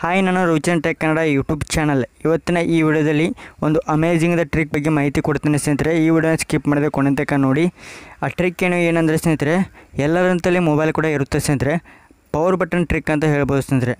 hi ನಾನು Ruchan tech Kannada YouTube channel ಇವತ್ತಿನ ಈ ವಿಡಿಯೋದಲ್ಲಿ ಒಂದು ಅಮೇಜಿಂಗ್ ಟ್ರಿಕ್ ಬಗ್ಗೆ ಮಾಹಿತಿ ಕೊಡ್ತೀನಿ ಸ್ನೇಹಿತರೆ ಈ ವಿಡಿಯೋನ ಸ್ಕಿಪ್ ಮಾಡಿದೆ ಕೊನೆ ತನಕ ನೋಡಿ ಆ ಟ್ರಿಕ್ ಏನು ಏನಂದರೆ ಸ್ನೇಹಿತರೆ ಎಲ್ಲರಂತಲ್ಲಿ ಮೊಬೈಲ್ ಕೂಡ ಇರುತ್ತೆ ಸ್ನೇಹಿತರೆ ಪವರ್ ಬಟನ್ ಟ್ರಿಕ್ ಅಂತ ಹೇಳ್ಬೋದು ಸ್ನೇಹಿತರೆ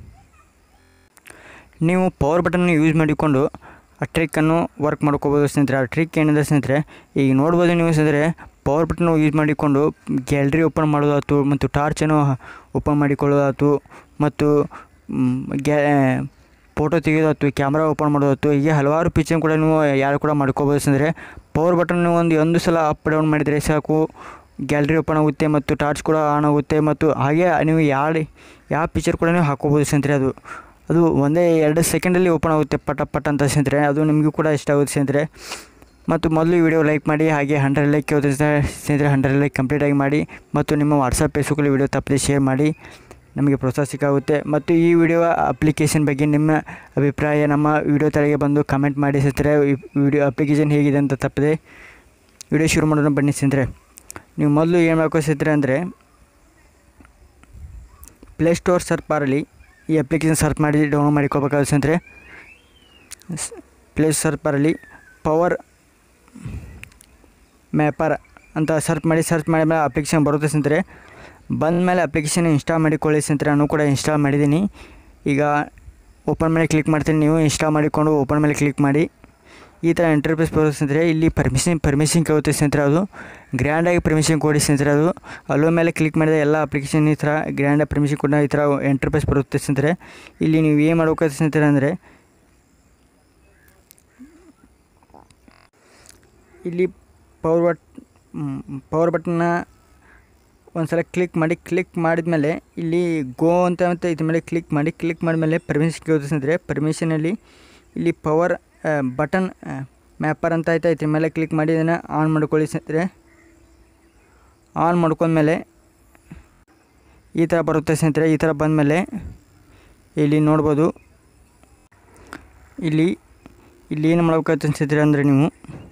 ನೀವು ಪವರ್ ಬಟನ್ ಯೂಸ್ ಮಾಡಿಕೊಂಡು ಆ ಟ್ರಿಕ್ಕನ್ನು ವರ್ಕ್ ಮಾಡ್ಕೋಬೋದು ಸ್ನೇಹಿತರೆ ಆ ಟ್ರಿಕ್ ಏನಿದೆ ಸ್ನೇಹಿತರೆ ಈಗ ನೋಡ್ಬೋದು ನೀವು ಸ್ನೇಹಿತರೆ ಪವರ್ ಬಟನ್ ಯೂಸ್ ಮಾಡಿಕೊಂಡು ಗ್ಯಾಲ್ರಿ ಓಪನ್ ಮಾಡೋದಾಯ್ತು ಮತ್ತು ಟಾರ್ಚನ್ನು ಓಪನ್ ಮಾಡಿಕೊಳ್ಳೋದಾಯ್ತು ಮತ್ತು ಮ್, ಗ್ಯಾ ಫೋಟೋ ತೆಗೆಯೋದಾಯ್ತು ಕ್ಯಾಮ್ರಾ ಓಪನ್ ಮಾಡೋದಾಯ್ತು ಹೀಗೆ ಹಲವಾರು ಫೀಚರ್ ಕೂಡ ನೀವು ಯಾರು ಕೂಡ ಮಾಡ್ಕೋಬೋದು ಸ್ನೇಹಿತರೆ ಪವರ್ ಬಟನ್ ಒಂದು ಒಂದು ಸಲ ಅಪ್ ಡೌನ್ ಮಾಡಿದರೆ ಸಾಕು ಗ್ಯಾಲ್ರಿ ಓಪನ್ ಆಗುತ್ತೆ ಮತ್ತು ಟಾರ್ಚ್ ಕೂಡ ಆನ್ ಆಗುತ್ತೆ ಮತ್ತು ಹಾಗೆ ನೀವು ಯಾರು ಯಾವ ಪಿಕ್ಚರ್ ಕೂಡ ನೀವು ಹಾಕೋಬೋದು ಸ್ನೇಹಿತರೆ ಅದು ಅದು ಒಂದೇ ಎರಡು ಸೆಕೆಂಡಲ್ಲಿ ಓಪನ್ ಆಗುತ್ತೆ ಪಟ ಪಟ್ ಅಂತ ಸ್ನೇಹಿತರೆ ಅದು ನಿಮಗೂ ಕೂಡ ಇಷ್ಟ ಆಗುತ್ತೆ ಸ್ನೇಹಿತರೆ ಮತ್ತು ಮೊದಲು ಈ ವಿಡಿಯೋ ಲೈಕ್ ಮಾಡಿ ಹಾಗೆ ಹಂಡ್ರೆಡ್ ಲೈಕ್ ಸ್ನೇಹಿತರೆ ಹಂಡ್ರೆಡ್ ಲೈಕ್ ಕಂಪ್ಲೀಟಾಗಿ ಮಾಡಿ ಮತ್ತು ನಿಮ್ಮ ವಾಟ್ಸಪ್ ಫೇಸ್ಬುಕ್ಕಲ್ಲಿ ವಿಡಿಯೋ ತಪ್ಪದೆ ಶೇರ್ ಮಾಡಿ ನಮಗೆ ಪ್ರೋತ್ಸಾಹ ಸಿಕ್ಕಾಗುತ್ತೆ ಮತ್ತು ಈ ವಿಡಿಯೋ ಅಪ್ಲಿಕೇಶನ್ ಬಗ್ಗೆ ನಿಮ್ಮ ಅಭಿಪ್ರಾಯ ನಮ್ಮ ವಿಡಿಯೋ ತಲೆಗೆ ಬಂದು ಕಮೆಂಟ್ ಮಾಡಿ ಸ್ನೇಹಿತರೆ ಈ ವಿಡಿಯೋ ಅಪ್ಲಿಕೇಶನ್ ಹೇಗಿದೆ ಅಂತ ತಪ್ಪದೆ ವಿಡಿಯೋ ಶುರು ಮಾಡೋಣ ಬನ್ನಿ ಸ್ನೇಹಿತರೆ ನೀವು ಮೊದಲು ಏನು ಮಾಡ್ಕೋ ಸ್ನೇಹಿತರೆ ಅಂದರೆ ಪ್ಲೇಸ್ಟೋರ್ ಸರ್ಚ್ ಬಾರಲ್ಲಿ ಈ ಅಪ್ಲಿಕೇಶನ್ ಸರ್ಚ್ ಮಾಡಿ ಡೌನ್ಲೋಡ್ ಮಾಡಿಕೋಬೇಕಾಗುತ್ತೆ ಸ್ನೇಹಿತರೆ ಪ್ಲೇ ಸರ್ಚ್ ಬಾರಲ್ಲಿ ಪವರ್ ಮ್ಯಾಪರ್ ಅಂತ ಸರ್ಚ್ ಮಾಡಿ ಸರ್ಚ್ ಮಾಡಿದ್ಮೇಲೆ ಅಪ್ಲಿಕೇಶನ್ ಬರುತ್ತೆ ಸ್ನೇಹಿತರೆ ಬಂದ ಮೇಲೆ ಅಪ್ಲಿಕೇಶನ್ ಇನ್ಸ್ಟಾಲ್ ಮಾಡಿಕೊಳ್ಳಿ ಸ್ನೇಹಿತರೆ ನಾನು ಕೂಡ ಇನ್ಸ್ಟಾಲ್ ಮಾಡಿದ್ದೀನಿ ಈಗ ಓಪನ್ ಮೇಲೆ ಕ್ಲಿಕ್ ಮಾಡ್ತೀನಿ ನೀವು ಇನ್ಸ್ಟಾಲ್ ಮಾಡಿಕೊಂಡು ಓಪನ್ ಮೇಲೆ ಕ್ಲಿಕ್ ಮಾಡಿ ಈ ಥರ ಇಂಟರ್ಫೇಸ್ ಬರುತ್ತೆ ಸ್ನೇಹಿತರೆ ಇಲ್ಲಿ ಪರ್ಮಿಷನ್ ಪರ್ಮಿಷನ್ ಕೇಳುತ್ತೆ ಸ್ನೇಹಿತರೆ ಅದು ಗ್ರ್ಯಾಂಡಾಗಿ ಪರ್ಮಿಷನ್ ಕೊಡಿ ಸ್ನೇಹಿತರೆ ಅದು ಅಲ್ಲೋ ಮೇಲೆ ಕ್ಲಿಕ್ ಮಾಡಿದ ಎಲ್ಲ ಅಪ್ಲಿಕೇಶನ್ ಈ ಥರ ಗ್ರ್ಯಾಂಡಾಗಿ ಪರ್ಮಿಷನ್ ಕೊಡ ಈ ಥರ ಇಂಟರ್ಫೇಸ್ ಬರುತ್ತೆ ಸ್ನೇಹಿತರೆ ಇಲ್ಲಿ ನೀವು ಏನು ಮಾಡ್ಬೇಕು ಸ್ನೇಹಿತರೆ ಅಂದರೆ ಇಲ್ಲಿ ಪವರ್ ಬಟ್ ಪವರ್ ಬಟನ್ನ ಒಂದು ಸಲ ಕ್ಲಿಕ್ ಮಾಡಿ ಕ್ಲಿಕ್ ಮಾಡಿದ್ಮೇಲೆ ಇಲ್ಲಿ ಗೋ ಅಂತ ಅಂತ ಇದ್ರ ಮೇಲೆ ಕ್ಲಿಕ್ ಮಾಡಿ ಕ್ಲಿಕ್ ಮಾಡಿದ್ಮೇಲೆ ಪರ್ಮಿಷನ್ ಕೇಳುತ್ತೆ ಸ್ನೇಹಿತರೆ ಪರ್ಮಿಷನಲ್ಲಿ ಇಲ್ಲಿ ಪವರ್ ಬಟನ್ ಮ್ಯಾಪರ್ ಅಂತ ಐತೆ ಇದ್ರ ಮೇಲೆ ಕ್ಲಿಕ್ ಮಾಡಿ ಇದನ್ನು ಆನ್ ಮಾಡ್ಕೊಳ್ಳಿ ಸ್ನೇಹಿತರೆ ಆನ್ ಮಾಡ್ಕೊಂಡ್ಮೇಲೆ ಈ ಥರ ಬರುತ್ತೆ ಸ್ನೇಹಿತರೆ ಈ ಥರ ಬಂದಮೇಲೆ ಇಲ್ಲಿ ನೋಡ್ಬೋದು ಇಲ್ಲಿ ಇಲ್ಲಿ ಏನು ಮಾಡ್ಬೇಕಾಗುತ್ತೆ ಸ್ನೇಹಿತರೆ ಅಂದರೆ ನೀವು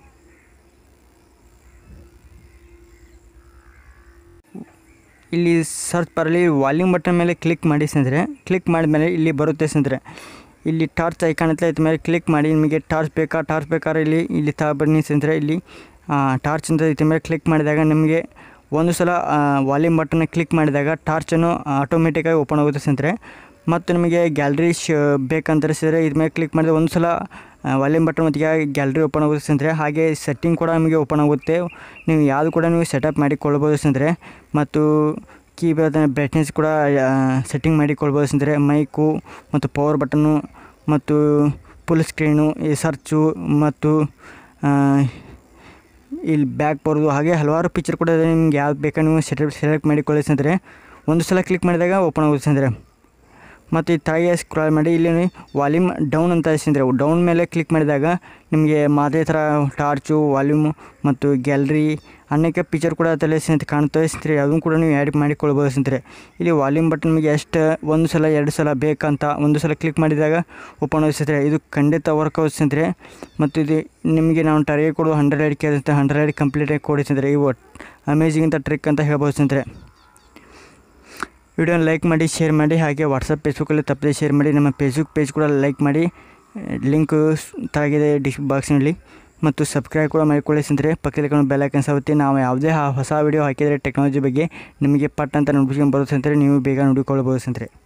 ಇಲ್ಲಿ ಸರ್ಚ್ ಬಾರಲ್ಲಿ ವಾಲ್ಯೂಮ್ ಬಟನ್ ಮೇಲೆ ಕ್ಲಿಕ್ ಮಾಡಿ ಸ್ನೇಹಿತರೆ ಕ್ಲಿಕ್ ಮಾಡಿದ್ಮೇಲೆ ಇಲ್ಲಿ ಬರುತ್ತೆ ಸ್ನೇಹಿತರೆ ಇಲ್ಲಿ ಟಾರ್ಚ್ ಐಕಾನ್ ಅಂತ ಇದ್ರ ಮೇಲೆ ಕ್ಲಿಕ್ ಮಾಡಿ ನಿಮಗೆ ಟಾರ್ಚ್ ಬೇಕಾ ಟಾರ್ಚ್ ಬೇಕಾದ್ರೆ ಇಲ್ಲಿ ಇಲ್ಲಿ ತಾ ಬನ್ನಿ ಸ್ನೇಹಿತರೆ ಇಲ್ಲಿ ಟಾರ್ಚ್ ಅಂತ ಇದ್ರ ಮೇಲೆ ಕ್ಲಿಕ್ ಮಾಡಿದಾಗ ನಿಮಗೆ ಒಂದು ಸಲ ವಾಲ್ಯೂಮ್ ಬಟನ್ನ ಕ್ಲಿಕ್ ಮಾಡಿದಾಗ ಟಾರ್ಚನ್ನು ಆಟೋಮೆಟಿಕ್ಕಾಗಿ ಓಪನ್ ಆಗುತ್ತೆ ಸ್ನೇಹಿತರೆ ಮತ್ತು ನಿಮಗೆ ಗ್ಯಾಲ್ರಿ ಶ ಬೇಕಂತ ಸ್ನೇಹಿತರೆ ಇದ್ರ ಮೇಲೆ ಕ್ಲಿಕ್ ಮಾಡಿದ್ರೆ ಒಂದು ಸಲ ವಾಲ್ಯೂಮ್ ಬಟನ್ ಮತ್ತು ಗ್ಯಾಲ್ರಿ ಓಪನ್ ಆಗುತ್ತೆ ಸ್ನೇಹಿತರೆ ಹಾಗೆ ಸೆಟ್ಟಿಂಗ್ ಕೂಡ ನಿಮಗೆ ಓಪನ್ ಆಗುತ್ತೆ ನೀವು ಯಾವುದು ಕೂಡ ನೀವು ಸೆಟಪ್ ಮಾಡಿಕೊಳ್ಬೋದು ಸ್ನೇಹಿತರೆ ಮತ್ತು ಕೀಬೋರ್ಡ್ ಬ್ರೈಟ್ನೆಸ್ ಕೂಡ ಸೆಟ್ಟಿಂಗ್ ಮಾಡಿಕೊಳ್ಬೋದು ಸ್ನೇಹಿತರೆ ಮೈಕು ಮತ್ತು ಪವರ್ ಬಟನ್ನು ಮತ್ತು ಫುಲ್ ಸ್ಕ್ರೀನು ಈ ಸರ್ಚು ಮತ್ತು ಇಲ್ಲಿ ಬ್ಯಾಕ್ ಬರೋದು ಹಾಗೆ ಹಲವಾರು ಪಿಕ್ಚರ್ ಕೂಡ ಇದೆ ನಿಮ್ಗೆ ಯಾವ್ದು ಬೇಕಾ ನೀವು ಸೆಟಪ್ ಸೆಲೆಕ್ಟ್ ಮಾಡಿಕೊಳ್ಳಿ ಸ್ನೇಹಿತರೆ ಒಂದು ಸಲ ಕ್ಲಿಕ್ ಮಾಡಿದಾಗ ಓಪನ್ ಆಗುತ್ತೆ ಸ್ನೇಹಿತರೆ ಮತ್ತು ಈ ತಾಯಿಗೆ ಸ್ಕ್ರಾಲ್ ಮಾಡಿ ಇಲ್ಲಿ ವಾಲ್ಯೂಮ್ ಡೌನ್ ಅಂತ ಸ್ನೇಹಿತರೆ ಡೌನ್ ಮೇಲೆ ಕ್ಲಿಕ್ ಮಾಡಿದಾಗ ನಿಮಗೆ ಅದೇ ಥರ ಟಾರ್ಚು ವಾಲ್ಯೂಮು ಮತ್ತು ಗ್ಯಾಲ್ರಿ ಅನೇಕ ಪಿಕ್ಚರ್ ಕೂಡ ತಲೆ ಸ್ನೇಹಿತರೆ ಕಾಣ್ತವೆ ಸ್ನೇಹಿತರೆ ಅದನ್ನು ಕೂಡ ನೀವು ಆ್ಯಡ್ ಮಾಡಿಕೊಳ್ಬೋದು ಸ್ನೇಹಿತರೆ ಇಲ್ಲಿ ವಾಲ್ಯೂಮ್ ಬಟನ್ ನಿಮಗೆ ಎಷ್ಟು ಒಂದು ಸಲ ಎರಡು ಸಲ ಬೇಕಂತ ಒಂದು ಸಲ ಕ್ಲಿಕ್ ಮಾಡಿದಾಗ ಓಪನ್ ಆಗುತ್ತೆ ಸ್ನೇಹಿತರೆ ಇದು ಖಂಡಿತ ವರ್ಕ್ ಆಗುತ್ತೆ ಸ್ನೇಹಿತರೆ ಮತ್ತು ಇದು ನಿಮಗೆ ನಾವು ಟಾರ್ಗೆಟ್ ಕೊಡೋ ಹಂಡ್ರೆಡ್ ಏಡ್ ಕೆ ಹಂಡ್ರೆಡ್ ಏಡ್ ಕಂಪ್ಲೀಟಾಗಿ ಕೊಡಿ ಸ್ನೇಹಿತರೆ ಇವು ಅಮೇಜಿಂಗ್ ಅಂತ ಟ್ರಿಕ್ ಅಂತ ಹೇಳ್ಬೋದು ಸ್ನೇಹಿತರೆ ವಿಡಿಯೋನ ಲೈಕ್ ಮಾಡಿ ಶೇರ್ ಮಾಡಿ ಹಾಗೆ ವಾಟ್ಸಪ್ ಫೇಸ್ಬುಕ್ಕಲ್ಲಿ ತಪ್ಪದೆ ಶೇರ್ ಮಾಡಿ ನಮ್ಮ ಫೇಸ್ಬುಕ್ ಪೇಜ್ ಕೂಡ ಲೈಕ್ ಮಾಡಿ ಲಿಂಕು ತಾಗಿದೆ ಡಿಸ್ ಬಾಕ್ಸ್ನಲ್ಲಿ ಮತ್ತು ಸಬ್ಸ್ಕ್ರೈಬ್ ಕೂಡ ಮಾಡಿಕೊಳ್ಳಿ ಸ್ನೇಹಿತರೆ ಪಕ್ಕದಲ್ಲಿ ಬೆಲ್ ಐಕನ್ ಸಾಗುತ್ತೆ ನಾವು ಯಾವುದೇ ಹೊಸ ವಿಡಿಯೋ ಹಾಕಿದರೆ ಟೆಕ್ನಾಲಜಿ ಬಗ್ಗೆ ನಿಮಗೆ ಪಟ್ ಅಂತ ನೋಟಿಫಿಕೇಶನ್ ಬರುತ್ತೆ ಸ್ನೇಹಿತರೆ ನೀವು ಬೇಗ ನೋಡಿಕೊಳ್ಳಬಹುದು ಸ್ನೇಹಿತರೆ